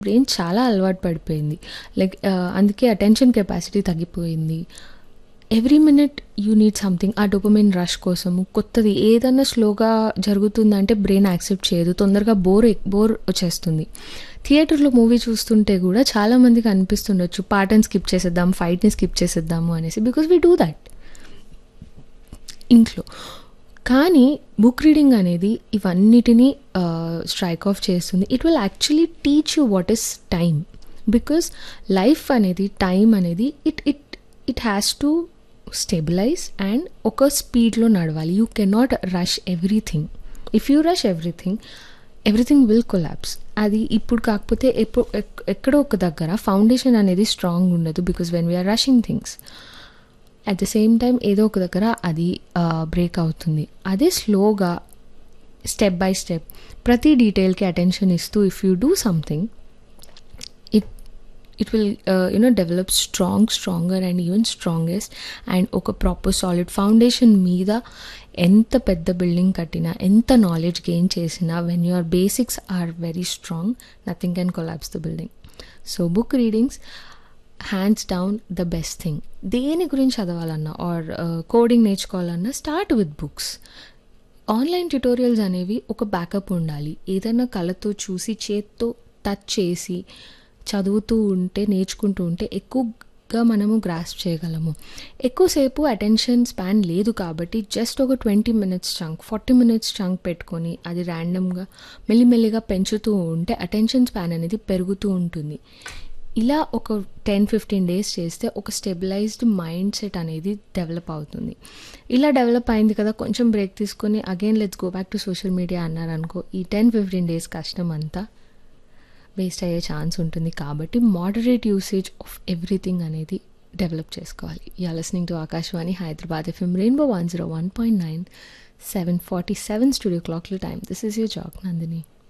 brain చాలా అలవాటు పడిపోయింది లైక్ అందుకే అటెన్షన్ కెపాసిటీ తగ్గిపోయింది every minute you need something a dopamine rush కోసము కొత్తది ఏదన్నా స్లోగా జరుగుతుందంటే బ్రెయిన్ యాక్సెప్ట్ చేయదు తొందరగా బోర్ బోర్ వచ్చేస్తుంది థియేటర్లో మూవీ చూస్తుంటే కూడా చాలామందికి అనిపిస్తుండొచ్చు పాటని స్కిప్ చేసేద్దాం ఫైట్ని స్కిప్ చేసేద్దాము అనేసి బికాస్ వీ డూ దట్ ఇంట్లో కానీ బుక్ రీడింగ్ అనేది ఇవన్నిటినీ స్ట్రైక్ ఆఫ్ చేస్తుంది it will actually teach you what is time because life అనేది టైం అనేది it it it has to stabilize and ఒక స్పీడ్లో నడవాలి you cannot rush everything if you rush everything everything will collapse అది ఇప్పుడు కాకపోతే ఎప్పుడు ఎక్కడో ఒక దగ్గర ఫౌండేషన్ అనేది స్ట్రాంగ్ ఉండదు because when we are rushing things at the same time ఏదో ఒక దగ్గర అది బ్రేక్ అవుతుంది అదే స్లోగా స్టెప్ బై స్టెప్ ప్రతి డీటెయిల్కి అటెన్షన్ ఇస్తూ if you do something it it will you know develop strong stronger and even strongest and ఒక ప్రాపర్ సాలిడ్ ఫౌండేషన్ మీద ఎంత పెద్ద బిల్డింగ్ కట్టినా ఎంత నాలెడ్జ్ గెయిన్ చేసినా when your basics are very strong nothing can collapse the building so book readings hands down the best thing దేని గురించి చదవాలన్నా ఆర్ కోడింగ్ నేర్చుకోవాలన్నా start with books online tutorials అనేవి ఒక బ్యాకప్ ఉండాలి ఏదైనా కళతో చూసి చేత్తో టచ్ చేసి చదువుతూ ఉంటే నేర్చుకుంటూ ఉంటే ఎక్కువగా మనము గ్రాస్ప్ చేయగలము ఎక్కువసేపు అటెన్షన్ స్పాన్ లేదు కాబట్టి జస్ట్ ఒక twenty minutes chunk forty minutes chunk పెట్టుకొని అది ర్యాండమ్గా మెల్లిమెల్లిగా పెంచుతూ ఉంటే అటెన్షన్ స్పాన్ అనేది పెరుగుతూ ఉంటుంది ఇలా ఒక టెన్ ఫిఫ్టీన్ డేస్ చేస్తే ఒక స్టెబిలైజ్డ్ మైండ్ సెట్ అనేది డెవలప్ అవుతుంది ఇలా డెవలప్ అయింది కదా కొంచెం బ్రేక్ తీసుకొని again let's go back to social media అన్నారనుకో ఈ టెన్ ఫిఫ్టీన్ డేస్ కష్టం అంతా వేస్ట్ అయ్యే ఛాన్స్ ఉంటుంది కాబట్టి మోడరేట్ యూసేజ్ ఆఫ్ ఎవ్రీథింగ్ అనేది డెవలప్ చేసుకోవాలి you're listening to Akashvani Hyderabad FM rainbow one zero one point nine seven forty seven studio క్లాక్ల time this is your Jack Nandini